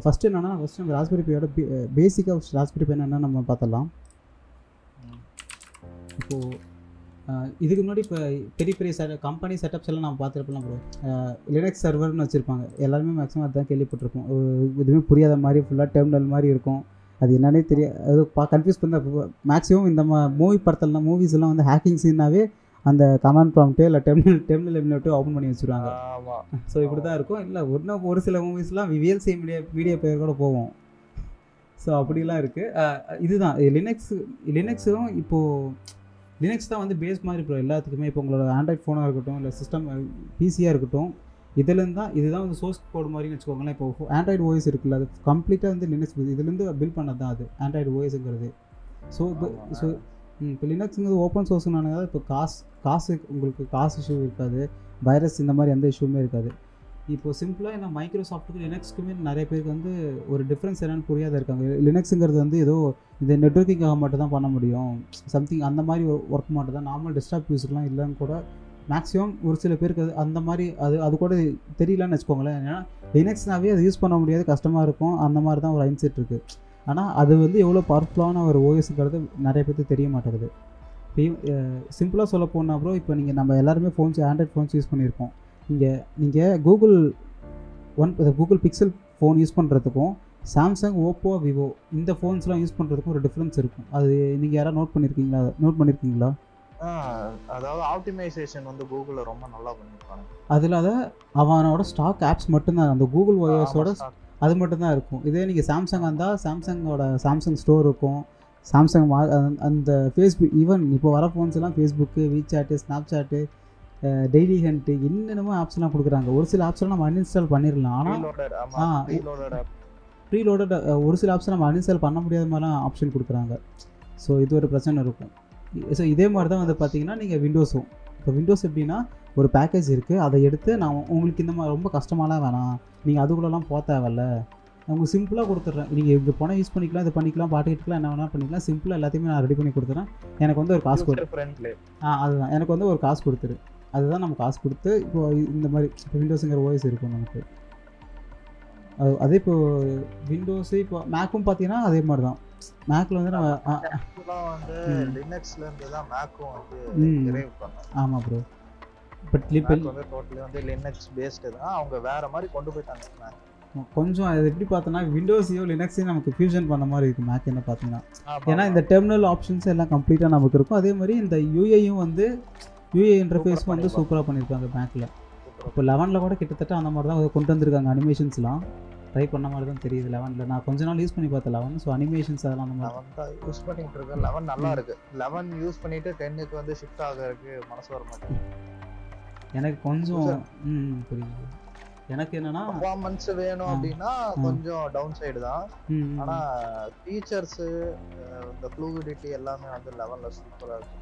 First என்னென்னா first நம்ம raspberry பையோட பேசிக்காக ராஸ்பெரி பை என்னென்னா நம்ம பார்த்துடலாம் இப்போது இதுக்கு முன்னாடி இப்போ பெரிய பெரிய செட் கம்பெனி செட்டப்ஸ் எல்லாம் நம்ம பார்த்துருப்போம் ப்ரோ லினக்ஸ் சர்வர்னு வச்சுருப்பாங்க எல்லாருமே மேக்ஸிமம் அதுதான் கேள்விப்பட்டிருப்போம் ஒரு எதுவுமே புரியாத மாதிரி ஃபுல்லாக டெர்மினல் மாதிரி இருக்கும் அது என்னன்னே தெரிய அது பா கன்ஃபியூஸ் பண்ண மேக்ஸிமம் இந்த மூவி படத்துலலாம் மூவிஸ் எல்லாம் வந்து ஹேக்கிங் சீனாவே அந்த கமாண்ட் ப்ராம்ப்ட்டு இல்லை டெர்மினல் டெர்மினல் எமினேட்டு ஓப்பன் பண்ணி வச்சுருவாங்க ஆமா ஸோ இப்படி தான் இருக்கும் இல்லை ஒன்றும் ஒரு சில மூவிஸ்லாம் விவிஎல்சி மீடியா மீடியா பிளேயர் கூட போவோம் ஸோ அப்படிலாம் இருக்குது இதுதான் லினக்ஸ் லினக்ஸும் இப்போது லினக்ஸ் தான் வந்து பேஸ் மாதிரி இப்போ எல்லாத்துக்குமே இப்போ உங்களோட ஆண்ட்ராய்ட் ஃபோனாக இருக்கட்டும் இல்லை சிஸ்டம் பிசியாக இருக்கட்டும் இதுலேருந்து தான் இதுதான் வந்து சோர்ஸ் கோட் மாதிரின்னு வச்சுக்கோங்களேன் இப்போ ஆண்ட்ராய்டு ஓஎஸ் இருக்குல்ல அது கம்ப்ளீட்டாக வந்து லினக்ஸ் இதுலேருந்து பில்ட் பண்ணது தான் அது ஆண்ட்ராய்டு ஓஎஸ்ங்கிறது ஸோ இப்போ ஸோ இப்போ லினக்ஸுங்கிறது ஓப்பன் சோர்ஸ்னால இப்போ காசு காசு உங்களுக்கு காசு இஷ்யூ இருக்காது வைரஸ் இந்த மாதிரி எந்த இஷ்யூமே இருக்காது இப்போ சிம்பிளாக என்ன மைக்ரோசாஃப்ட்டுக்கு லினக்ஸ்க்குமே நிறைய பேருக்கு வந்து ஒரு டிஃப்ரென்ஸ் என்னன்னு புரியாத இருக்காங்க லினக்ஸுங்கிறது வந்து ஏதோ இந்த நெட்ஒர்க்கிங்காக மட்டும் தான் பண்ண முடியும் சம்திங் அந்த மாதிரி ஒர்க் மட்டும் தான் நார்மல் டெஸ்க்டாப் யூஸுக்குலாம் இல்லைன்னு கூட மேக்ஸிமம் ஒரு சில பேருக்கு அது அந்த மாதிரி அது அது கூட தெரியலன்னு வச்சுக்கோங்களேன் ஏன்னா லினக்ஸ்னாவே அது யூஸ் பண்ண முடியாது கஷ்டமாக இருக்கும் அந்த மாதிரி தான் ஒரு மைண்ட் இருக்குது ஆனால் அது வந்து எவ்வளோ பவர்ஃபுல்லான ஒரு ஓஎஸ்ங்கிறது நிறைய பேருக்கு தெரிய மாட்டேங்குது சிம்பிளாக சொல்ல போனால் ப்ரோ இப்போ நீங்கள் நம்ம எல்லாருமே ஃபோன்ஸ் ஆண்ட்ராய்ட் ஃபோன்ஸ் யூஸ் பண்ணியிருக்கோம் இங்கே நீங்கள் Google one Google Pixel phone use பண்ணுறதுக்கும் சாம்சங் ஓப்போ விவோ இந்த ஃபோன்ஸ்லாம் யூஸ் பண்ணுறதுக்கும் ஒரு டிஃப்ரென்ஸ் இருக்கும் அது நீங்கள் யாராவது நோட் பண்ணியிருக்கீங்களா நோட் பண்ணியிருக்கீங்களா ஆ, அதாவது ஆப்டிமைசேஷன் வந்து கூகுள்ல ரொம்ப நல்லா பண்ணிருக்காங்க அதில் அதை அவனோட ஸ்டாக் ஆப்ஸ் மட்டும்தான் அந்த கூகுள் ஓஎஸோட அது மட்டும்தான் இருக்கும் இதே நீங்கள் சாம்சங் வந்தால் சாம்சங்கோட சாம்சங் ஸ்டோர் இருக்கும் சாம்சங் மா அந்த- அந்த ஃபேஸ்புக் ஈவன் இப்போ வர ஃபோன்ஸ் எல்லாம் Facebook WeChat Snapchat Dailyhunt என்னென்னமோ ஆப்ஸ்லாம் கொடுக்குறாங்க ஒரு சில ஆப்ஸ்லாம் நம்ம அன்இன்ஸ்டால் பண்ணிடலாம் ஆனால் ரீலோடட் ஆமா ஆ, ரீலோடட் ப்ரீலோடட் ஒரு சில ஆப்ஸ் நம்ம அன்இன்ஸ்டால் பண்ண முடியாத மாதிரிலாம் ஆப்ஷன் கொடுக்குறாங்க ஸோ இது ஒரு பிரச்சனை இருக்கும் ஸோ இதே மாதிரி தான் வந்து பார்த்தீங்கன்னா நீங்கள் விண்டோஸும் இப்போ விண்டோஸ் எப்படின்னா ஒரு பேக்கேஜ் இருக்குது அதை எடுத்து நான் உங்களுக்கு இந்த மாதிரி ரொம்ப கஷ்டமாலாம் வேணாம் நீங்கள் அதுக்குள்ளெல்லாம் போக தேவையில்ல நான் உங்களுக்கு சிம்பிளாக கொடுத்துட்றேன் நீங்கள் இங்கே போனால் யூஸ் பண்ணிக்கலாம் இது பண்ணிக்கலாம் பாட்டு கேட்டுக்கலாம் என்ன வேணால் பண்ணிக்கலாம் சிம்பிளாக எல்லாத்தையுமே நான் ரெடி பண்ணி கொடுத்துறேன் எனக்கு வந்து ஒரு காசு கொடு ஃப்ரெண்ட்லி ஆ அதுதான் எனக்கு வந்து ஒரு காசு கொடுத்துரு அதுதான் நம்ம காசு கொடுத்து இப்போ இந்த மாதிரி இப்போ விண்டோஸுங்கிற ஓஎஸ் இருக்கும் நமக்கு அது அதே இப்போ விண்டோஸு இப்போ மேக்கும் பார்த்தீங்கன்னா அதே மாதிரி தான் மேக்கில் வந்து நம்ம ஆ, ஆக்சுவலாக வந்து ம். லினக்ஸ்ல இருந்து தான் மேக்கும் வந்து ம். டிரைவ் பண்ணாங்க ஆமாம் ப்ரோ பட் இப்போ மேக் வந்து டோட்டலி வந்து லினக்ஸ் பேஸ்டு தான் அவங்க வேற மாதிரி கொண்டு போயிட்டாங்க Mac. கொஞ்சம் அது எப்படி பார்த்தோன்னா விண்டோஸையோ லினக்ஸையும் நமக்கு ஃபியூஷன் பண்ண மாதிரி இருக்குது மேக் என்ன பார்த்தீங்கன்னா ஆமா, ஏன்னா இந்த டெர்மினல் ஆப்ஷன்ஸ் எல்லாம் கம்ப்ளீட்டாக நமக்கு இருக்கும் அதே மாதிரி இந்த யூஏயும் வந்து யூஏ இன்டர்ஃபேஸும் வந்து பண்ணிருப்பாங்க. சூப்பராக பண்ணியிருக்காங்க மேக்கில் super. இப்போ லெவனில் கூட கிட்டத்தட்ட அந்த மாதிரி தான் கொண்டு வந்திருக்காங்க அனிமேஷன்ஸ்லாம் ட்ரை பண்ண மாதிரி தான் தெரியுது லெவனில் நான் கொஞ்ச நாள் யூஸ் பண்ணி பார்த்தேன் லெவன் ஸோ அனிமேஷன்ஸ் அதெல்லாம் அந்த மாதிரி லெவன் தான் யூஸ் பண்ணிட்டு இருக்கேன் லெவன் நல்லா இருக்கு லெவன் யூஸ் பண்ணிட்டு டென்னுக்கு வந்து ஷிஃப்ட் ஆகிறதுக்கு மனசு வர மாட்டேங்குது எனக்கு கொஞ்சம் User. ம் புரியுது எனக்கு என்னன்னா பர்ஃபார்மன்ஸ் வேணும் ஆ. அப்படின்னா கொஞ்சம் டவுன் சைடு தான் ம், ம், ஆனா ஃபீச்சர்ஸ் இந்த ஃப்ளூவிடிட்டி எல்லாமே வந்து லெவல்ல சூப்பரா இருக்கு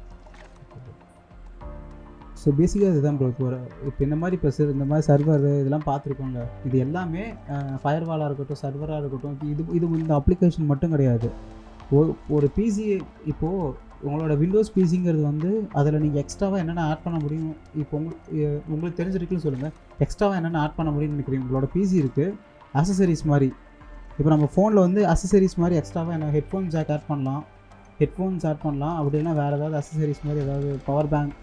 ஸோ பேசிக்காக இதுதான் ப்ரோ இப்போ ஒரு- இப்போ இந்த மாதிரி இப்போ சர் இந்த மாதிரி சர்வர் இதெல்லாம் பார்த்துருக்கோங்க இது எல்லாமே ஃபயர் வாலாக இருக்கட்டும் சர்வராக இருக்கட்டும் இது இது இந்த அப்ளிகேஷன் மட்டும் கிடையாது ஒரு ஒரு பிசி இப்போது உங்களோட விண்டோஸ் பிசிங்கிறது வந்து அதில் நீங்கள் எக்ஸ்ட்ராவாக என்னென்ன ஆட் பண்ண முடியும் இப்போ உங்களுக்கு உங்களுக்கு தெரிஞ்சிருக்குன்னு சொல்லுங்கள் எக்ஸ்ட்ராவாக என்னென்ன ஆட் பண்ண முடியும்னு நினைக்கிறீங்க உங்களோட பிசி இருக்குது அசசரிஸ் மாதிரி இப்போ நம்ம ஃபோனில் வந்து அசசரிஸ் மாதிரி எக்ஸ்ட்ராவாக என்ன ஹெட்ஃபோன் ஜாக் ஆட் பண்ணலாம் ஹெட்ஃபோன்ஸ் ஆட் பண்ணலாம் அப்படின்னா வேறு ஏதாவது அசசரிஸ் மாதிரி ஏதாவது பவர் பேங்க்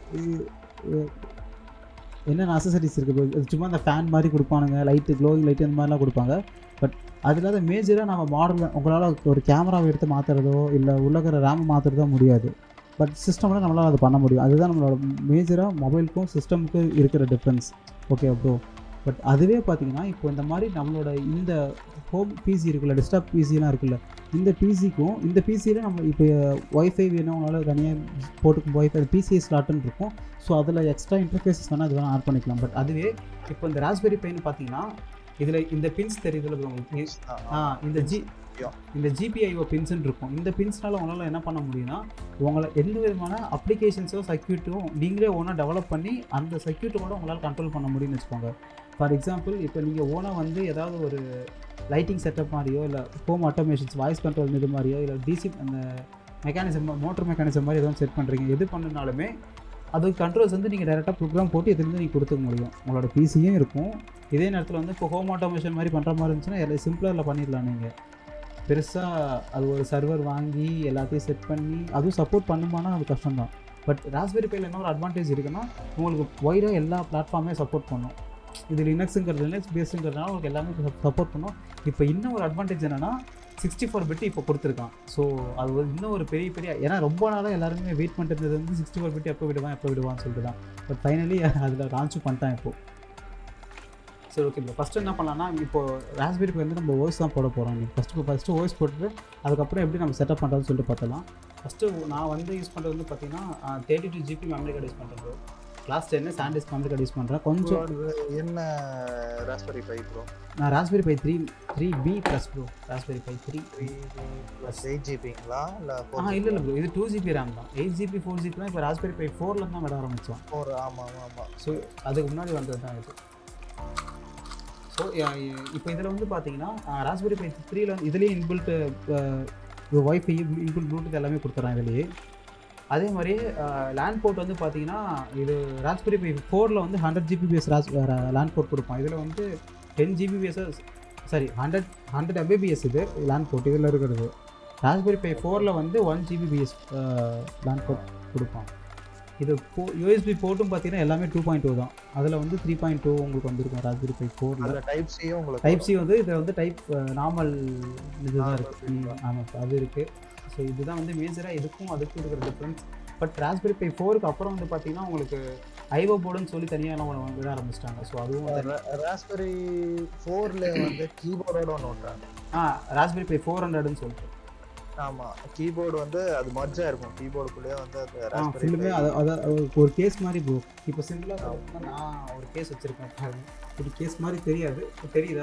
என்னென்ன அசசரிஸ் இருக்குது bro? அது சும்மா அந்த ஃபேன் மாதிரி கொடுப்பானுங்க லைட்டு க்ளோயிங் லைட்டு அந்த மாதிரிலாம் கொடுப்பாங்க பட் அது இல்லாத மேஜராக நம்ம மாடல் உங்களால் ஒரு கேமராவை எடுத்து மாற்றுறதோ இல்லை உள்ளக்கிற ரேம் மாற்றுறதோ முடியாது பட் சிஸ்டமில் நம்மளால் அது பண்ண முடியும் அதுதான் நம்மளோட மேஜராக மொபைலுக்கும் சிஸ்டமுக்கும் இருக்கிற டிஃப்ரென்ஸ் ஓகே ப்ரோ பட் அதுவே பார்த்தீங்கன்னா இப்போ இந்த மாதிரி நம்மளோட இந்த ஹோம் பிசி இருக்குல்ல டெஸ்க்டாப் பிசிலாம் இருக்குல்ல இந்த பிசிக்கும் இந்த பிசியில் நம்ம இப்போ ஒய்ஃபை வேணும் உங்களால் தனியாக போட்டுக்கும் ஒய்ஃபை பிசிஎஸ் ஸ்லாட்டுன்னு இருக்கும் ஸோ அதில் எக்ஸ்ட்ரா இன்டர்ஃபேஸஸ் வேணால் அது வேணால் ஆட் பண்ணிக்கலாம் பட் அதுவே இப்போ இந்த ராஸ்பெரி பைன்னு பார்த்தீங்கன்னா இதில் இந்த பின்ஸ் தெரியுதுல bro உங்களுக்கு ஆ இந்த ஜி Yeah. இந்த ஜிபிஐஓ பின்ஸ்ன்னு இருக்கும் இந்த பின்ஸ்னால உங்களால் என்ன பண்ண முடியும்னா உங்களை எந்த விதமான அப்ளிகேஷன்ஸோ சர்க்யூட்டும் நீங்களே ஓனாக டெவலப் பண்ணி அந்த சர்க்யூட்டோட உங்களால் கண்ட்ரோல் பண்ண முடியும்னு வச்சுக்கோங்க ஃபார் எக்ஸாம்பிள் இப்போ நீங்கள் ஓனாக வந்து ஏதாவது ஒரு லைட்டிங் செட்டப் மாதிரியோ இல்லை ஹோம் ஆட்டோமேஷன்ஸ் வாய்ஸ் கண்ட்ரோல் இது மாதிரியோ இல்லை டிசி அந்த மெக்கானிசம் மோட்டர் மெக்கானிசம் மாதிரி எதுவும் செட் பண்ணுறீங்க எது பண்ணுனாலுமே அதுக்கு கண்ட்ரோல்ஸ் வந்து நீங்கள் டேரெக்டாக ப்ரோக்ராம் போட்டு இதுலேருந்து நீங்கள் கொடுத்துக்க முடியும் உங்களோட பிசியும் இருக்கும் இதே நேரத்தில் வந்து இப்போ ஹோம் ஆட்டோமேஷன் மாதிரி பண்ணுற மாதிரி இருந்துச்சுன்னா எல்லாம் சிம்பிளரில் பண்ணிடலாம் நீங்கள் பெருசாக அது ஒரு சர்வர் வாங்கி எல்லாத்தையும் செட் பண்ணி அதுவும் சப்போர்ட் பண்ணுமானா அது கஷ்டம்தான் பட் ராஸ்பெரி பையில் என்ன ஒரு அட்வான்டேஜ் இருக்குன்னா உங்களுக்கு ஒய்டாக எல்லா பிளாட்ஃபார்மே சப்போர்ட் பண்ணும் இது லினக்ஸுங்கிறது லினக்ஸ் பேஸுங்கிறதுனால உங்களுக்கு எல்லாமே சப்போர்ட் பண்ணும் இப்போ இன்னும் ஒரு அட்வான்டேஜ் என்னென்னா சிக்ஸ்டி ஃபோர் பிட்டு இப்போ கொடுத்துருக்கான் ஸோ அது ஒரு இன்னும் ஒரு பெரிய பெரிய ஏன்னா ரொம்ப நாளாக எல்லாருமே வெயிட் பண்ணிட்டு இருந்தது வந்து சிக்ஸ்டி ஃபோர் பிட்டு எப்போ விடுவான் எப்போ விடுவான்னு சொல்லிட்டு தான் பட் ஃபைனலி அதில் லான்ச்சும் பண்ணிட்டான் இப்போ சரி ஓகே இப்போ ஃபஸ்ட்டு என்ன பண்ணலாம்னா இப்போ ராஸ்பெரிக்கு வந்து நம்ம ஓய்ஸ் தான் போட போகிறோம் நீங்கள் ஃபஸ்ட்டு ஃபஸ்ட்டு ஓய்ஸ் போட்டுட்டு அதுக்கப்புறம் எப்படி நம்ம செட்டப் பண்ணுறதுன்னு சொல்லிட்டு பார்த்தலாம் ஃபஸ்ட்டு நான் வந்து யூஸ் பண்ணுறது வந்து பார்த்தீங்கன்னா thirty two GB memory card use பண்ணுறது கிளாஸ் டென்னு சாண்டிஸ்க் மெமரி கார்டு யூஸ் பண்ணுறேன் கொஞ்சம் உங்களோடது என்ன ராஸ்பெரி ஃபைவ் ப்ரோ நான் Raspberry Pi three three B plus bro Raspberry Pi three three plus eight ஜிபிங்களா இல்லை ஆ இல்லை இல்லை ப்ரோ இது டூ ஜிபி ரேம் தான் எயிட் ஜிபி ஃபோர் ஜிபி தான் இப்போ ராஸ்பெரி பை ஃபோரில் தான் விட ஆரம்பித்தோம் ஃபோர் ஆமாம் ஆமாம் ஆமாம் ஸோ அதுக்கு முன்னாடி வந்தது தான் இது ஸோ இப்போ இதில் வந்து பார்த்தீங்கன்னா ராஸ்பெரி பை த்ரீல வந்து இதுலேயே இன்பில்ட்டு ஒய்ஃபை இன்பில்ட் ப்ளூடூத் எல்லாமே கொடுத்துட்றான் இதுலேயே அதே மாதிரி லேண்ட் போர்ட் வந்து பார்த்தீங்கன்னா இது ராஸ்பெரி பை ஃபோரில் வந்து ஹண்ட்ரட் ஜிபிபிஎஸ் ராஸ் லேண்ட் போர்ட் கொடுப்பான் இதில் வந்து ten Gbps sorry hundred hundred Mbps இது லேண்ட் போர்ட் இதில் இருக்கிறது ராஸ்பெரி பை ஃபோரில் வந்து ஒன் ஜிபிபிஎஸ் லேண்ட் போர்ட் கொடுப்பான் இது போ யூஎஸ்பி போர்ட்டும் பார்த்தீங்கன்னா எல்லாமே டூ பாயிண்ட் டூ தான் அதில் வந்து த்ரீ பாயிண்ட் டூ உங்களுக்கு வந்திருக்கும் ராஸ்பெரி பை ஃபோரில் அதில் டைப் சியும் உங்களுக்கு டைப் சி வந்து இதில் வந்து டைப் நார்மல் இதுதான் Normal இருக்குது feedback. ஆமாம் அது இருக்குது ஸோ இதுதான் வந்து மேஜராக இதுக்கும் அதுக்கும் இருக்கிற டிஃப்ரென்ஸ் பட் ராஸ்பெரி பை ஃபோருக்கு அப்புறம் வந்து பார்த்தீங்கன்னா உங்களுக்கு ஐவோ போர்டுன்னு சொல்லி தனியாக எல்லாம் விட ஆரம்பிச்சிட்டாங்க ஸோ அதுவும் வந்து- ராஸ்பெரி ஃபோரில் வந்து கீபோர்டோட ஒன்று விட்டாங்க ஆ ராஸ்பெரி பை ஃபோர் ஹண்ட்ரட்னு சொல்லிட்டு ஆமாம் கீபோர்டு வந்து அது மர்ஜாக இருக்கும் கீபோர்டுக்குள்ளேயே வந்து அந்த ஆ ராஸ்பெரி ஃபுல்லுமே அதை அதை ஒரு கேஸ் மாதிரி ப்ரோ இப்போ சிம்பிளாக சொல்லணும்னா நான் ஒரு கேஸ் வச்சுருக்கேன் பாருங்க இது கேஸ் மாதிரி தெரியாது இப்ப தெரியுதா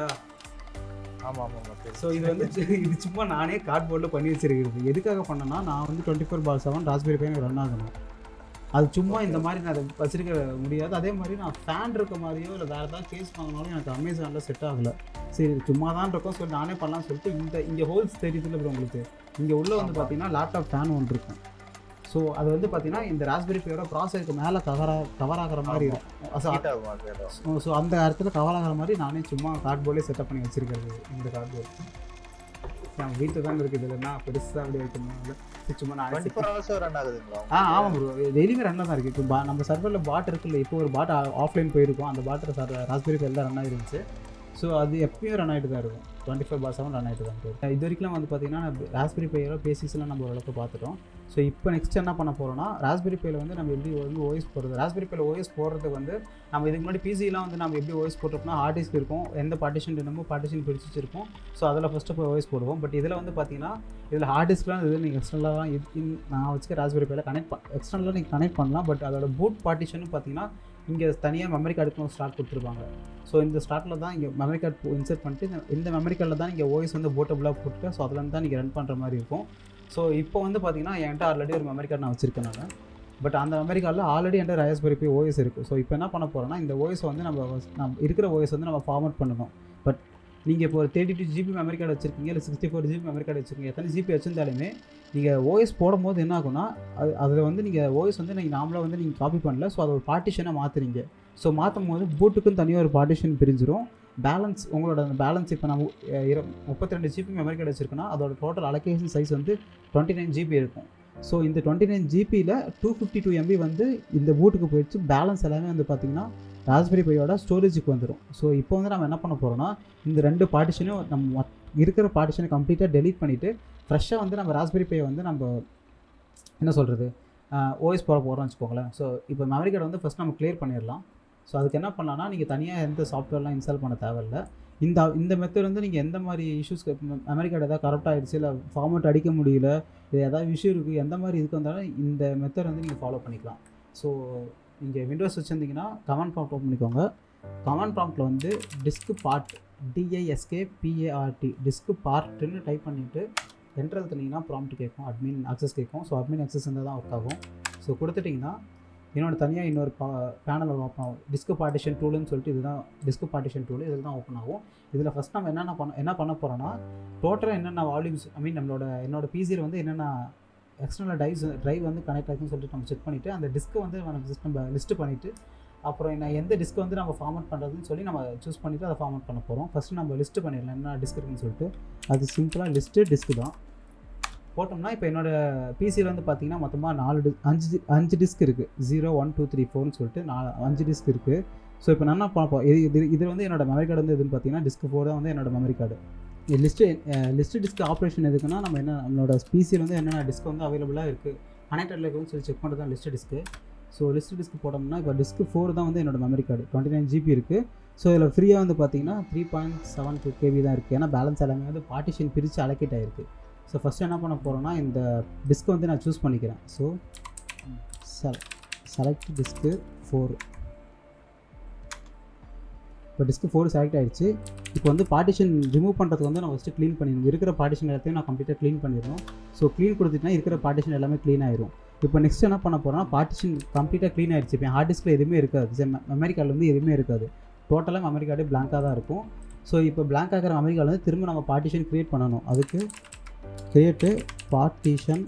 ஆமாம் ஆமாம் ஆமாம் சரி ஸோ இது வந்து சி- இது சும்மா நானே கார்ட்போர்டில் பண்ணி வச்சிருக்கிறது எதுக்காக பண்ணேன்னா நான் வந்து twenty four bar seven Raspberry பையன் ரன் ஆகணும் அது சும்மா இந்த மாதிரி நான் அதை வச்சிருக்க முடியாது அதே மாதிரி நான் ஃபேன் இருக்க மாதிரியோ இல்லை வேறு ஏதாவது கேஸ் வாங்கினாலும் எனக்கு அமேசானில் செட் ஆகலை சரி இது சும்மா தான் இருக்கும் சொல்லி நானே பண்ணலாம்னு சொல்லிட்டு இந்த இங்கே ஹோல்ஸ் தெரியுதுல bro உங்களுக்கு இங்கே உள்ளே வந்து ஆமா. பார்த்தீங்கன்னா லேப்டாப் ஃபேன் ஒன்று இருக்கும் ஸோ அது வந்து பார்த்தீங்கன்னா இந்த ராஸ்பெரி பையோட ப்ராசருக்கு மேலே கவர் கவர் ஆகிற மாதிரி ஆமா. இருக்கும் So, ஹீட் ஆகும் அது ஏதோ ஸோ ஸோ அந்த இடத்துல கவர் ஆகிற மாதிரி நானே சும்மா கார்ட்போர்டே செட்டப் பண்ணி வச்சிருக்கிறது இந்த கார்ட்போர்ட் என் வீட்டில் தான் இருக்குது இதில் நான் பெருசாக அப்படி வைக்கணும் சும்மா நான் டுவெண்ட்டி ஃபோர் ஹவர்ஸும் ரன் ஆகுதுங்களா ஆ ஆமாம் ப்ரோ டெய்லியுமே ரன்னாக தான் இருக்குது இப்போ பா நம்ம சர்வரில் பாட் இருக்குல்ல இப்போ ஒரு பாட் ஆஃப்லைன் போயிருக்கோம் அந்த பாட்டில் சார் ராஸ்பெரி ஃபைல் தான் ரன் ஆகிருந்துச்சு ஸோ அது எப்பயும் ரன் ஆகிட்டு தான் இருக்கும் twenty five bar seven run ஆகிட்டு தான் இருக்கும் இது வரைக்கும் வந்து பார்த்தீங்கன்னா ராஸ்பெரி பையோட பேசிக்ஸ்லாம் நம்ம ஓரளவுக்கு பார்த்துட்டோம் ஸோ இப்போ நெக்ஸ்ட் என்ன பண்ண போகிறோம்னா ராஸ்பெரி பையில் வந்து நம்ம எப்படி வந்து ஓஎஸ் போடுறது ராஸ்பெரி பையில் ஓஎஸ் போடுறதுக்கு வந்து நம்ம இதுக்கு முன்னாடி பிசிலாம் வந்து நம்ம எப்படி ஓஎஸ் போட்டிருப்போம்னா ஹார்ட் டிஸ்க் இருக்கும் எந்த பார்ட்டிஷன் வேணுமோ பார்ட்டிஷன் பிரிச்சு வச்சிருப்போம் ஸோ அதில் ஃபஸ்ட்டு போய் ஓஎஸ் போடுவோம் பட் இதில் வந்து பார்த்தீங்கன்னா இதில் ஹார்ட் டிஸ்க்லாம் இது நீங்கள் எக்ஸ்டர்னலாக நான் வச்சுக்க ராஸ்பெரி பையில் கனெக்ட் எக்ஸ்டர்னலாக நீங்கள் கனெக்ட் பண்ணலாம் பட் அதோட பூட் பார்ட்டிஷனும் பார்த்தீங்கன்னா இங்கே தனியாக மெமரி கார்டுக்கு ஸ்டார்ட் கொடுத்துருப்பாங்க ஸோ இந்த ஸ்டார்ட்டில் தான் இங்கே மெமரி கார்டு இன்சர்ட் பண்ணிட்டு இந்த- இந்த மெமரி கார்டில் தான் நீங்கள் ஓஎஸ் வந்து போட்டபுளாக போட்டுட்டு ஸோ அதில் தான் நீங்கள் ரன் பண்ணுற மாதிரி இருக்கும் ஸோ இப்போ வந்து பார்த்தீங்கன்னா என்கிட்ட ஆல்ரெடி ஒரு மெமரி கார்டு நான் வச்சிருக்கேன் நான் பட் அந்த மெமரி கார்டில் ஆல்ரெடி என்கிட்ட ராஸ்பெரி பை ஓஎஸ் இருக்குது ஸோ இப்போ என்ன பண்ண போகிறோம்னா இந்த ஓஎஸ் வந்து நம்ம நம்ம இருக்கிற ஓஎஸ் வந்து நம்ம ஃபார்மட் பண்ணணும் பட் நீங்கள் இப்போ ஒரு thirty two GB memory card வச்சிருக்கீங்க இல்லை sixty four GB memory card வச்சிருக்கீங்க எத்தனை ஜிபி வச்சிருந்தாலுமே நீங்கள் ஓஎஸ் போடும்போது என்ன ஆகும்னா அது அதில் வந்து நீங்கள் ஓஎஸ் வந்து நீங்கள் நார்மலாக வந்து நீங்கள் காப்பி பண்ணல ஸோ அதை ஒரு பார்ட்டிஷனாக மாற்றுறீங்க ஸோ மாற்றும் போது பூட்டுக்கும் தனியாக ஒரு பார்ட்டிஷன் பிரிஞ்சிரும் பேலன்ஸ் உங்களோட அந்த பேலன்ஸ் இப்போ நான் இரு முப்பத்தி ரெண்டு ஜிபி மெமரி கார்டு வச்சிருக்கேன்னா அதோட டோட்டல் அலோகேஷன் சைஸ் வந்து டுவெண்ட்டி நைன் ஜிபி இருக்கும் ஸோ இந்த டுவெண்ட்டி நைன் ஜிபியில் டூ ஃபிஃப்டி டூ எம்பி வந்து இந்த பூட்டுக்கு போயிடுச்சு பேலன்ஸ் எல்லாமே வந்து பார்த்தீங்கன்னா ராஸ்பெரி பையோட ஸ்டோரேஜுக்கு வந்துடும் ஸோ இப்போ வந்து நம்ம என்ன பண்ண போகிறோம்னா இந்த ரெண்டு பார்ட்டிஷனையும் நம்ம மொத்- இருக்கிற பார்ட்டிஷனை கம்ப்ளீட்டாக டெலீட் பண்ணிவிட்டு ஃப்ரெஷ்ஷாக வந்து நம்ம ராஸ்பெரி பையை வந்து நம்ம என்ன சொல்கிறது ஓஎஸ் போட போகிறோம்னு வச்சுக்கோங்களேன் ஸோ இப்போ மெமரி கார்டு வந்து ஃபஸ்ட் நம்ம கிளியர் பண்ணிடலாம் ஸோ அதுக்கு என்ன பண்ணலாம்னா நீங்கள் தனியாக எந்த சாஃப்ட்வேர்லாம் இன்ஸ்டால் பண்ண தேவையில்ல இந்த இந்த மெத்தட் வந்து நீங்கள் எந்த மாதிரி இஷ்யூஸ்க்கு மெமரி கார்டு எதாவது கரெக்ட் ஆகிடுச்சு இல்லை ஃபார்மேட் அடிக்க முடியல இது எதாவது இஷ்யூ இருக்குது எந்த மாதிரி இதுக்கு வந்தாலும் இந்த மெத்தட் வந்து நீங்கள் ஃபாலோ பண்ணிக்கலாம் ஸோ நீங்கள் விண்டோஸ் வச்சுருந்தீங்கன்னா கமெண்ட் ப்ராம்ப்ட் ஓப்பன் பண்ணிக்கோங்க கமெண்ட் ப்ராம்ப்ட்டில் வந்து disk part DISK PART disk பார்ட்டுன்னு டைப் பண்ணிவிட்டு என்ட்ரு எழுத்துனீங்கன்னா ப்ராம்ப்ட் கேட்கும் அட்மின் அக்சஸ் கேட்கும் ஸோ அட்மின் அக்சஸ் இருந்தால் தான் ஒர்க் ஆகும் ஸோ கொடுத்துட்டிங்கன்னா இன்னொன்று தனியாக இன்னொரு பா பேனல் ஓப்பன் ஆகும் டிஸ்க் பார்ட்டிஷன் டூலுன்னு சொல்லிட்டு இதுதான் டிஸ்க் பார்ட்டிஷன் டூல் இதில் தான் ஓப்பன் ஆகும் இதில் ஃபஸ்ட் நம்ம என்னென்ன பண்ண என்ன பண்ண போகிறோன்னா டோட்டலாக என்னென்ன வால்யூம்ஸ் ஐ மீன் நம்மளோட என்னோட பிசியில் வந்து என்னென்ன எக்ஸ்டர்னல் டைஸ் ட்ரைவ் வந்து கனெக்ட் ஆகுதுன்னு சொல்லிட்டு நம்ம செக் பண்ணிவிட்டு அந்த டிஸ்க்கை வந்து நம்ம ஜஸ்ட் நம்ம லிஸ்ட்டு பண்ணிவிட்டு அப்புறம் என்ன எந்த டிஸ்க் வந்து நம்ம ஃபார்மட் பண்ணுறதுன்னு சொல்லி நம்ம சூஸ் பண்ணிவிட்டு அதை ஃபார்மட் பண்ண போகிறோம் ஃபஸ்ட்டு நம்ம லிஸ்ட்டு பண்ணிடலாம் என்ன டிஸ்க் இருக்குன்னு சொல்லிட்டு அது சிம்பிளாக லிஸ்ட்டு டிஸ்க்கு தான் போட்டோம்னா இப்போ என்னோட பிசியில் வந்து பார்த்தீங்கன்னா மொத்தமாக நாலு டி அஞ்சு di- அஞ்சு டிஸ்க் இருக்குது ஜீரோ ஒன் டூ த்ரீ ஃபோர்னு சொல்லிட்டு நாலு அஞ்சு டிஸ்க் இருக்குது ஸோ இப்போ நான் என்ன பார்ப்போம் இது இது இது வந்து என்னோட மெமரி கார்டு வந்து எதுன்னு பார்த்தீங்கன்னா டிஸ்க் ஃபோர் தான் வந்து என்னோட memory card list list disk operation எதுக்குன்னா நம்ம என்ன நம்மளோட பிசியில் வந்து என்னென்ன டிஸ்க் வந்து அவைலபிளாக இருக்குது கனெக்டடில் இருக்குன்னு சொல்லி செக் பண்ணுறது தான் list disk so list disk போட்டோம்னா இப்போ டிஸ்க் ஃபோர் தான் வந்து என்னோட memory card twenty nine GB இருக்குது ஸோ இதில் ஃப்ரீயாக வந்து பார்த்தீங்கன்னா three point seven two KB தான் இருக்குது ஏன்னா பேலன்ஸ் எல்லாமே வந்து பார்ட்டிஷன் பிரித்து அலோகேட் ஆகிருக்கு ஸோ ஃபஸ்ட்டு என்ன பண்ண போகிறோன்னா இந்த டிஸ்க் வந்து நான் சூஸ் பண்ணிக்கிறேன் ஸோ செலக்ட் டிஸ்க்கு ஃபோர் இப்போ டிஸ்க் ஃபோர் செலக்ட் ஆயிடுச்சு இப்போ வந்து பார்ட்டிஷன் ரிமூவ் பண்ணுறதுக்கு வந்து நான் ஃபஸ்ட்டு க்ளீன் பண்ணிடணும் இருக்கிற பார்ட்டிஷன் எல்லாத்தையும் நான் கம்ப்ளீட்டாக க்ளீன் பண்ணிடணும் ஸோ க்ளீன் கொடுத்துட்டா இருக்கிற பார்ட்டிஷன் எல்லாமே க்ளீன் ஆயிரும் இப்போ நெக்ஸ்ட் என்ன பண்ண போகிறோம்னா பார்ட்டிஷன் கம்ப்ளீட்டாக க்ளீன் ஆயிடுச்சு இப்போ ஹார்ட் டிஸ்கில் எதுவுமே இருக்காது மெமரி கார்டில் வந்து எதுவுமே இருக்காது டோட்டலாக மெமரி கார்டு பிளாங்காக தான் இருக்கும் ஸோ இப்போ blank ஆகிற மெமரி கார்டு வந்து திரும்ப நம்ம பார்ட்டிஷன் க்ரியேட் பண்ணணும் அதுக்கு create partition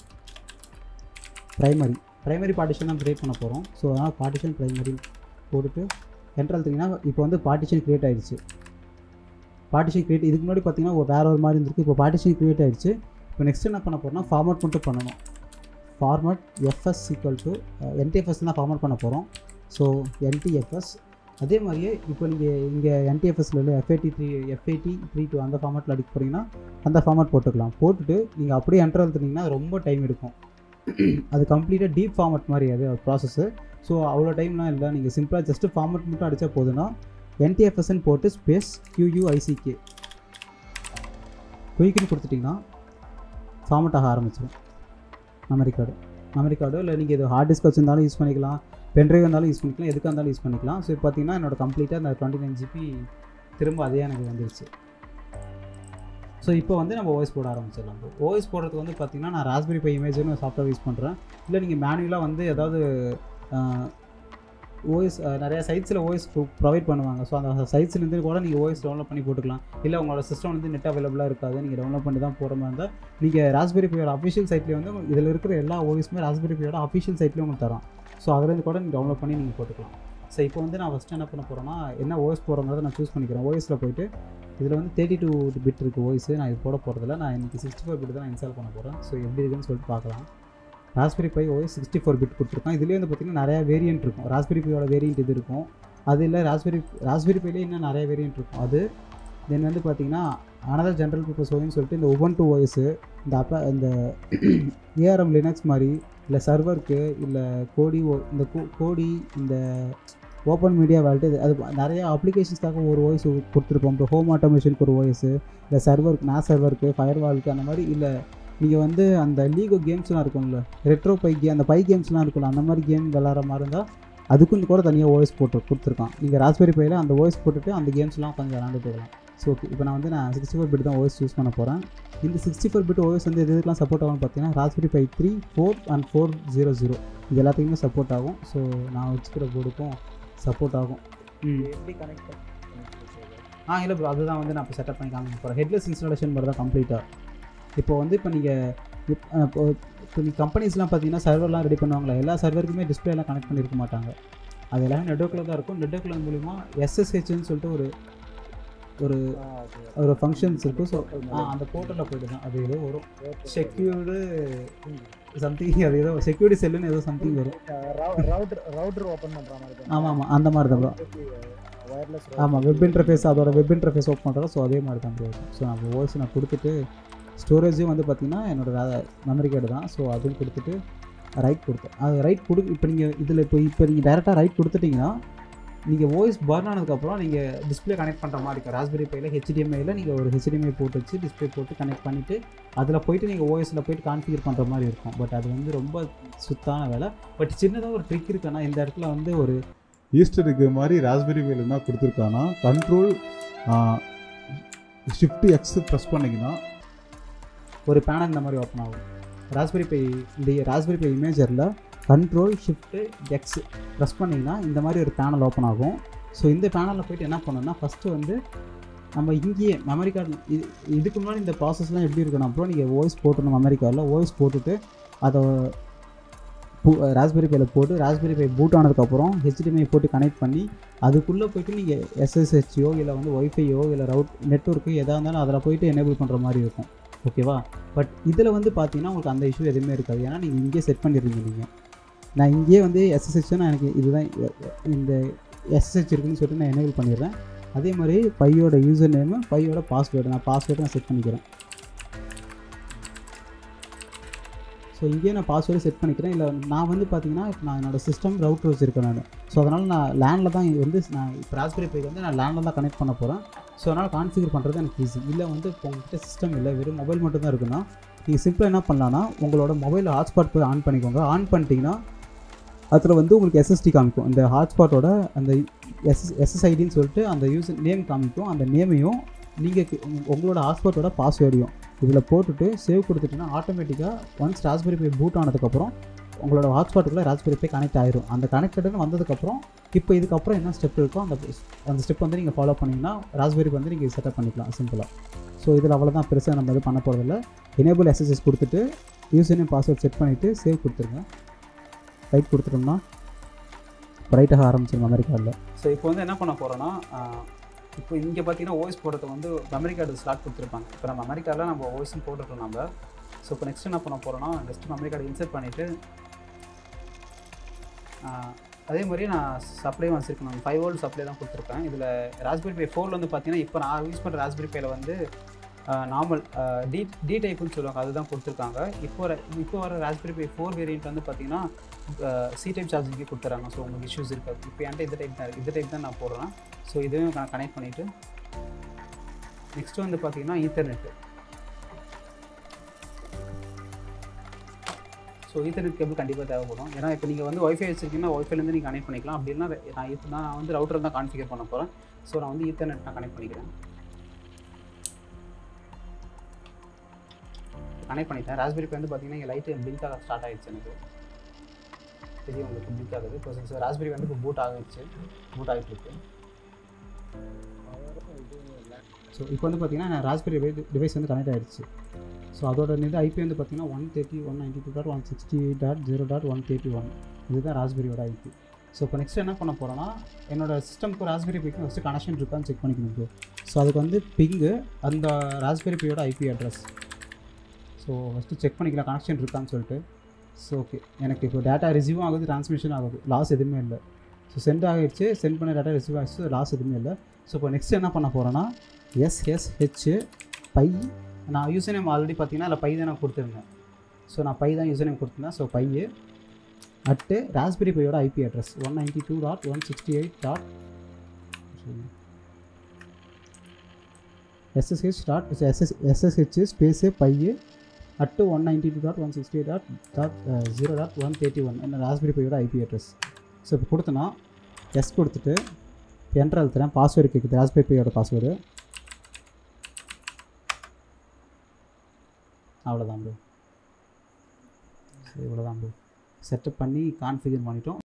primary primary partition நம்ம க்ரியேட் பண்ண போகிறோம் ஸோ அதனால் பார்ட்டிஷன் ப்ரைமரி போட்டுட்டு என்ட்ரு அழுத்திங்கன்னா இப்போ வந்து பார்ட்டிஷன் க்ரியேட் ஆயிடுச்சு பார்ட்டிஷன் க்ரியேட் இதுக்கு முன்னாடி பார்த்தீங்கன்னா ஒரு வேற ஒரு மாதிரி இருந்திருக்கு இப்போ பார்ட்டிஷன் க்ரியேட் ஆயிடுச்சு இப்போ நெக்ஸ்ட் என்ன பண்ண போகிறோம்னா ஃபார்மட் மட்டும் பண்ணணும் format FS equal to NTFS தான் ஃபார்மட் பண்ண போகிறோம் ஸோ என்டிஎஃப்எஸ் அதே மாதிரியே இப்போ நீங்கள் இங்கே என்டிஎஃப்எஸ்ல உள்ள FAT three FAT three two அந்த ஃபார்மேட்டில் அடிக்க போகிறீங்கன்னா அந்த ஃபார்மேட் போட்டுக்கலாம் போட்டுட்டு நீங்கள் அப்படியே என்ட்ரு அழுத்துனீங்கன்னா ரொம்ப டைம் எடுக்கும் அது கம்ப்ளீட்டாக டீப் ஃபார்மட் மாதிரி அது ப்ராசஸ்ஸு ஸோ அவ்வளோ டைம்லாம் இல்லை நீங்கள் சிம்பிளாக ஜஸ்ட்டு ஃபார்மட் மட்டும் அடித்தா போதுன்னா என்டிஎஃப்எஸ்ன்னு போட்டு ஸ்பேஸ் கியூயூஐசிகே குயிக்குன்னு கொடுத்துட்டிங்கன்னா ஃபார்மட் ஆக ஆரம்பிச்சிடும் மெமரி கார்டு மெமரி கார்டு இல்லை நீங்கள் இது ஹார்ட் டிஸ்க் வச்சிருந்தாலும் யூஸ் பண்ணிக்கலாம் பென்ட்ரைவ் இருந்தாலும் யூஸ் பண்ணிக்கலாம் எதுக்காக இருந்தாலும் யூஸ் பண்ணிக்கலாம் ஸோ இப்போ பார்த்தீங்கன்னா என்னோட கம்ப்ளீட்டாக அந்த டுவெண்ட்டி நைன் ஜிபி திரும்ப அதே எனக்கு வந்துருச்சு ஸோ இப்போ வந்து நம்ம ஓஎஸ் போட ஆரம்பிச்சிடலாம் ஓஎஸ் போடுறதுக்கு வந்து பார்த்தீங்கன்னா நான் ராஸ்பெரி பை இமேஜ்னு சாஃப்ட்வேர் யூஸ் பண்ணுறேன் இல்லை நீங்கள் மேனுவலாக வந்து ஏதாவது ஓஎஸ் நிறைய சைட்ஸில் ஓஎஸ் ப்ரொவைட் பண்ணுவாங்க ஸோ அந்த சைட்ஸ்லேருந்து கூட நீங்கள் ஓஎஸ் டவுன்லோட் பண்ணி போட்டுக்கலாம் இல்லை உங்களோட சிஸ்டம் வந்து நெட் அவைலபிளாக இருக்காது நீங்கள் டவுன்லோட் பண்ணி தான் போகிற மாதிரி இருந்தால் நீங்கள் ராஸ்பெரி பையோட அஃபிஷியல் சைட்லேயே வந்து இதில் இருக்கிற எல்லா ஓஎஸ்மே ராஸ்பெரி பையோட அஃபிஷியல் சைட்லேயே உங்களுக்கு தரோம் ஸோ அதுலேருந்து கூட நீங்கள் டவுன்லோட் பண்ணி நீங்கள் போட்டுக்கலாம் ஸோ இப்போ வந்து நான் ஃபஸ்ட்டு என்ன பண்ண போகிறேன்னா என்ன ஓஎஸ் போகிறோங்கிறத நான் சூஸ் பண்ணிக்கிறேன் ஓஎஸில் போயிட்டு இதில் வந்து தேர்ட்டி டூ பிட் இருக்குது ஓஎஸ் நான் இது போட போகிறதில்ல நான் இன்றைக்கி சிக்ஸ்டி ஃபோர் பிட் தான் நான் இன்ஸ்டால் பண்ண போகிறேன் ஸோ எப்படி இருக்குன்னு சொல்லிட்டு பார்க்கலாம் Raspberry Pi OS sixty four bit கொடுத்துருக்கோம் இதுலேயே வந்து பார்த்திங்கன்னா நிறையா வேரியன்ட் இருக்கும் ராஸ்பெரி பையோட வேரியன்ட் இது இருக்கும் அது இல்லை ராஸ்பெரி ராஸ்பெரி பைலேயே இன்னும் நிறைய வேரியன்ட் இருக்கும் அது தென் வந்து பார்த்திங்கன்னா அனதர் ஜென்ரல் பர்பஸ் ஓஎன்னு சொல்லிட்டு இந்த ஒபன் டூ ஓஎஸ் இந்த அப்போ இந்த ஏஆர்எம் லினக்ஸ் மாதிரி இல்லை சர்வருக்கு இல்லை கோடி ஓ இந்த கோ- கோடி இந்த ஓப்பன் மீடியா வேல்ட்டு இது அது நிறைய அப்ளிகேஷன்ஸ்க்காக ஒரு ஓஎஸ் கொடுத்துருப்போம் இப்போ ஹோம் ஆட்டோமேஷனுக்கு ஒரு ஓஎஸ் இல்லை சர்வருக்கு நான் சர்வருக்கு ஃபயர் வால்க்கு அந்த மாதிரி இல்லை நீங்கள் வந்து அந்த லீகோ கேம்ஸ்லாம் இருக்கும்ல ரெட்ரோ பை கே அந்த பை கேம்ஸ்லாம் இருக்கும்ல அந்த மாதிரி கேம் விளாட்ற மாதிரி இருந்தால் அதுக்கும் கூட தனியாக ஓஎஸ் போட்டு கொடுத்துருக்கான் நீங்கள் ராஸ்பெரி பையில் அந்த ஓஎஸ் போட்டுட்டு அந்த கேம்ஸ்லாம் கொஞ்சம் விளாண்டுட்டு இருக்கலாம் ஸோ இப்போ நான் வந்து நான் சிக்ஸ்டி ஃபோர் பிட் தான் ஓஎஸ் யூஸ் பண்ண போகிறேன் இந்த சிக்ஸ்டி ஃபோர் பிட் ஓஎஸ் வந்து எது எதுக்கெலாம் சப்போர்ட் ஆகும்னு பார்த்தீங்கன்னா Raspberry Pi three four and four zero zero இது எல்லாத்துக்குமே சப்போர்ட் ஆகும் ஸோ நான் வச்சுக்கிற போர்டுக்கும் சப்போர்ட் ஆகும் ம் எப்படி கனெக்ட் ஆ இல்லை ப்ரோ அதுதான் வந்து நான் இப்போ செட்டப் பண்ணி காமிக்க போகிறேன் ஹெட்லெஸ் இன்ஸ்டாலேஷன் மட்டும் தான் கம்ப்ளீட்டாக இப்போ வந்து இப்போ நீங்கள் இப்போ இப்போ நீங்கள் கம்பெனிஸ்லாம் பார்த்தீங்கன்னா சர்வர்லாம் ரெடி பண்ணுவாங்களா எல்லா சர்வருக்குமே டிஸ்பிளேலாம் கனெக்ட் பண்ணியிருக்க மாட்டாங்க அது எல்லாமே நெட்ஒர்க்கில் தான் இருக்கும் நெட்ஒர்க்கில் மூலிமா எஸ்எஸ்ஹெச்னு சொல்லிட்டு ஒரு ஒரு ஒரு ஃபங்க்ஷன்ஸ் இருக்கும் ஸோ அந்த போர்ட்டலில் போய்ட்டு தான் அது ஏதோ வரும் செக்யூர்டு சம்திங் அது ஏதோ செக்யூரிட்டி செல்லுன்னு ஏதோ சம்திங் வரும் ரவுட்டர் ரவுட்டர் ஓபன் பண்ற மாதிரி தான் ஆமாம் ஆமாம் அந்த மாதிரி தான் ப்ரோ வயர்லெஸ் ஆமாம் வெப் இன்டர்ஃபேஸ் அதோட வெப் இன்டர்ஃபேஸ் ஓப்பன் பண்ணுறோம் ஸோ அதே மாதிரி தான் ப்ரோ ஸோ நான் வாய்ஸ் நான் கொடுத்துட்டு ஸ்டோரேஜும் வந்து பார்த்தீங்கன்னா என்னோட மெமரி கார்டு தான் ஸோ அதுவும் கொடுத்துட்டு ரைட் கொடுத்தேன் அது ரைட் கொடு இப்போ நீங்கள் இதில் இப்போ இப்போ நீங்கள் டேரெக்டாக ரைட் கொடுத்துட்டிங்கன்னா நீங்கள் வாய்ஸ் பர்ன் ஆனதுக்கப்புறம் நீங்கள் டிஸ்ப்ளே கனெக்ட் பண்ணுற மாதிரி இருக்கும் ராஸ்பெரி பையில் ஹெச்டிஎம்ஐயில் நீங்கள் ஒரு ஹெச்டிஎம்ஐ போட்டு வச்சு டிஸ்ப்ளே போட்டு கனெக்ட் பண்ணிவிட்டு அதில் போயிட்டு நீங்கள் ஓஎஸில் போயிட்டு கான்ஃபிகர் பண்ணுற மாதிரி இருக்கும் பட் அது வந்து ரொம்ப சுத்தான வேலை பட் சின்னதாக ஒரு ட்ரிக் இருக்குன்னா இந்த இடத்துல வந்து ஒரு ஈஸ்டருக்கு மாதிரி ராஸ்பெரி பையில் என்ன கொடுத்துருக்கான்னா கண்ட்ரோல் ஷிஃப்ட் எக்ஸ் ப்ரெஸ் பண்ணிங்கன்னா ஒரு பேனல் இந்த மாதிரி ஓப்பன் ஆகும் ராஸ்பெரி பை இந்த ராஸ்பெரி பை இமேஜரில் கண்ட்ரோல் ஷிஃப்ட்டு எக்ஸ் ப்ரெஸ் பண்ணிங்கன்னா இந்த மாதிரி ஒரு பேனல் ஓப்பன் ஆகும் ஸோ இந்த பேனலில் போயிட்டு என்ன பண்ணணும்னா ஃபஸ்ட்டு வந்து நம்ம இங்கேயே மெமரி கார்டு இது இதுக்கு முன்னாடி இந்த ப்ராசஸ்லாம் எப்படி இருக்கணும் அப்புறம் நீங்கள் ஓஎஸ் போட்டுருணும் மெமரி கார்டில் ஓஎஸ் போட்டுட்டு அதை ராஸ்பெரி பையில் போட்டு ராஸ்பெரி பை பூட் ஆனதுக்கப்புறம் ஹெச்டிஎம்ஐ போட்டு கனெக்ட் பண்ணி அதுக்குள்ளே போயிட்டு நீங்கள் எஸ்எஸ்ஹெச்ஓ இல்லை வந்து ஒய்ஃபையோ இல்லை ரவுட் நெட்ஒர்க்கு எதாக இருந்தாலும் அதில் போயிட்டு எனேபிள் பண்ணுற மாதிரி இருக்கும் ஓகேவா பட் இதில் வந்து பார்த்தீங்கன்னா உங்களுக்கு அந்த இஷ்யூ எதுவுமே இருக்காது ஏன்னா நீங்கள் இங்கேயே செட் பண்ணிடுறீங்க நீங்கள் நான் இங்கேயே வந்து எஸ்எஸ்ஹெச் நான் எனக்கு இதுதான் எ- எ- இந்த எஸ்எஸ்ஹெச் இருக்குன்னு சொல்லிட்டு நான் எனேபிள் பண்ணிடுறேன் அதே மாதிரி பையோட யூசர் நேமு பையோட பாஸ்வேர்டு நான் பாஸ்வேர்டு நான் செட் பண்ணிக்கிறேன் ஸோ இங்கேயே நான் பாஸ்வேர்டு செட் பண்ணிக்கிறேன் இல்லை நான் வந்து பார்த்தீங்கன்னா இப்போ நான் என்னோட சிஸ்டம் ரவுட்டர் வச்சுருக்கேன் நான் ஸோ அதனால் நான் லேண்டில் தான் வந்து நான் இப்போ ராஸ்பெரி பைக்கு வந்து நான் லேண்டில் தான் கனெக்ட் பண்ண போகிறேன் ஸோ அதனால் கான்ஃபிகர் பண்ணுறது எனக்கு ஈஸி இல்லை வந்து இப்போ உங்ககிட்ட சிஸ்டம் இல்லை வெறும் மொபைல் மட்டும் தான் இருக்குன்னா நீங்கள் சிம்பிளாக என்ன பண்ணலான்னா உங்களோட மொபைல் ஹாட்ஸ்பாட் போய் ஆன் பண்ணிக்கோங்க ஆன் பண்ணிட்டீங்கன்னா அதில் வந்து உங்களுக்கு எஸ்எஸ்டி காமிக்கும் இந்த ஹாட்ஸ்பாட்டோட அந்த எஸ்எஸ் எஸ்எஸ்ஐடின்னு சொல்லிட்டு அந்த யூசர் நேம் காமிக்கும் அந்த நேமையும் நீங்கள் உங்களோட ஹாட்ஸ்பாட்டோட பாஸ்வேர்டையும் இதில் போட்டுட்டு சேவ் கொடுத்துட்டீங்கன்னா ஆட்டோமேட்டிக்காக ஒன்ஸ் ராஸ்பெரி பை பூட் ஆனதுக்கப்புறம் உங்களோட ஹாட்ஸ்பாட்டுக்குள்ளே ராஸ்பெரி பை கனெக்ட் ஆயிரும் அந்த கனெக்டட்னு வந்ததுக்கப்புறம் இப்போ இதுக்கப்புறம் என்ன ஸ்டெப் இருக்கோ அந்த அந்த ஸ்டெப் வந்து நீங்கள் ஃபாலோ பண்ணிங்கன்னா ராஸ்பெரிக்கு வந்து நீங்கள் செட்டப் பண்ணிக்கலாம் சிம்பிளாக ஸோ இதில் அவ்வளோதான் பெருசாக நம்ம இது பண்ண போகிறதில்ல எனேபிள் எஸ்எஸ்எஸ் கொடுத்துட்டு யூசர் நேம் பாஸ்வேர்ட் செட் பண்ணிவிட்டு சேவ் கொடுத்துருங்க ரைட் கொடுத்துட்டோம்னா ரைட்டாக ஆரம்பிச்சிடும் மெமரி கார்டில் ஸோ இப்போ வந்து என்ன பண்ண போகிறோன்னா இப்போ இங்கே பார்த்தீங்கன்னா ஓஎஸ் போடுறது வந்து மெமரி கார்டு ஸ்லாட் கொடுத்துருப்பாங்க இப்போ நம்ம மெமரி கார்டில் நம்ம ஓஎஸும் போட்டுருக்கோம் நம்ம ஸோ இப்போ நெக்ஸ்ட் என்ன பண்ண போகிறோன்னா நெக்ஸ்ட் மெமரி கார்டு இன்சர்ட் பண்ணிவிட்டு அதே மாதிரி நான் சப்ளை வச்சுருக்கேன் நான் ஃபைவ் வோல்ட் சப்ளை தான் கொடுத்துருப்பேன் இதில் ராஸ்பெரி பை ஃபோரில் வந்து பார்த்தீங்கன்னா இப்போ நான் யூஸ் பண்ணுற ராஸ்பெரி பையில் வந்து நார்மல் டி டி டைப்புன்னு சொல்லுவாங்க அதுதான் கொடுத்துருக்காங்க இப்போ வர இப்போ வர ராஸ்பெரி பை ஃபோர் வேரியன்ட் வந்து பார்த்தீங்கன்னா சி டைப் சார்ஜிங்கே கொடுத்துறாங்க ஸோ உங்களுக்கு இஷ்யூஸ் இருக்காது இப்போ என்கிட்ட இந்த டைப் தான் இருக்குது இந்த டைப் தான் நான் போடுறேன் ஸோ இதுவும் நான் கனெக்ட் பண்ணிவிட்டு நெக்ஸ்ட் வந்து பார்த்தீங்கன்னா ஈத்தர்நெட்டு ஸோ ஈத்தர்நெட் கேபிள் கண்டிப்பாக தேவைப்படும் ஏன்னா இப்போ நீங்கள் வந்து ஒய்ஃபை வச்சிருக்கீங்கன்னா ஒய்ஃபைலேருந்து நீங்கள் கனெக்ட் பண்ணிக்கலாம் அப்படி இல்லைன்னா நான் இப்போ நான் வந்து ரவுட்டர் தான் கான்ஃபிகர் பண்ண போகிறேன் ஸோ நான் வந்து ஈத்தர்நெட் நான் கனெக்ட் பண்ணிக்கிறேன் கனெக்ட் பண்ணிட்டேன் ராஸ்பெரி வந்து பார்த்தீங்கன்னா இங்கே லைட்டு பிளிங்க் ஆக ஸ்டார்ட் ஆகிடுச்சு எனக்கு தெரியும் உங்களுக்கு பிளிங்க் ஆகுது இப்போ ஸோ ராஸ்பெரி வந்து இப்போ பூட் ஆகிடுச்சு பூட் ஆகிட்டு இருக்கு ஸோ இப்போ வந்து பார்த்தீங்கன்னா ராஸ்பெரி டிவைஸ் வந்து கனெக்ட் ஆகிடுச்சு ஸோ அதோட இது ஐபி வந்து பார்த்தீங்கன்னா one thirty one ninety two dot one sixty dot zero dot one thirty one இதுதான் ராஸ்பெரியோட ஐபி ஸோ இப்போ நெக்ஸ்ட் என்ன பண்ண போகிறோன்னா என்னோட சிஸ்டம்க்கு ராஸ்பெரி பைக்கு ஃபஸ்ட்டு கனெக்ஷன் இருக்கான்னு செக் பண்ணிக்கணும் ப்ரோ ஸோ அதுக்கு வந்து பிங்கு அந்த ராஸ்பெரி பையோட IP address so first check பண்ணிக்கலாம் கனெக்ஷன் இருக்கான்னு சொல்லிட்டு ஸோ ஓகே எனக்கு இப்போ டேட்டா ரிசீவும் ஆகுது ட்ரான்ஸ்மிஷன் ஆகுது லாஸ் எதுவுமே இல்லை ஸோ சென்ட் ஆகிடுச்சு சென்ட் பண்ண டேட்டா ரிசீவ் ஆகிடுச்சு லாஸ் எதுவுமே இல்லை ஸோ இப்போ நெக்ஸ்ட் என்ன பண்ண போகிறேன்னா எஸ்எஸ்ஹெச் பை நான் யூசர் நேம் ஆல்ரெடி பார்த்தீங்கன்னா அதில் பை தான் நான் கொடுத்துருந்தேன் ஸோ நான் பை தான் யூசர் நேம் கொடுத்துருந்தேன் ஸோ பை அட்டு ராஸ்பெரி பையோட IP address one ninety two dot one sixty eight dot SSH dot SS SSH space pi at one ninety two dot one sixty eight dot dot zero dot one thirty one என்ன raspberry பையோட IP address so இப்போ கொடுத்தனா yes கொடுத்துட்டு enter அழுத்துறேன் password கேட்குது raspberry பையோட password அவ்வளோதான் bro இவ்வளோதான் ப்ரோ செட்டப் பண்ணி கான்ஃபிகர் பண்ணிட்டோம்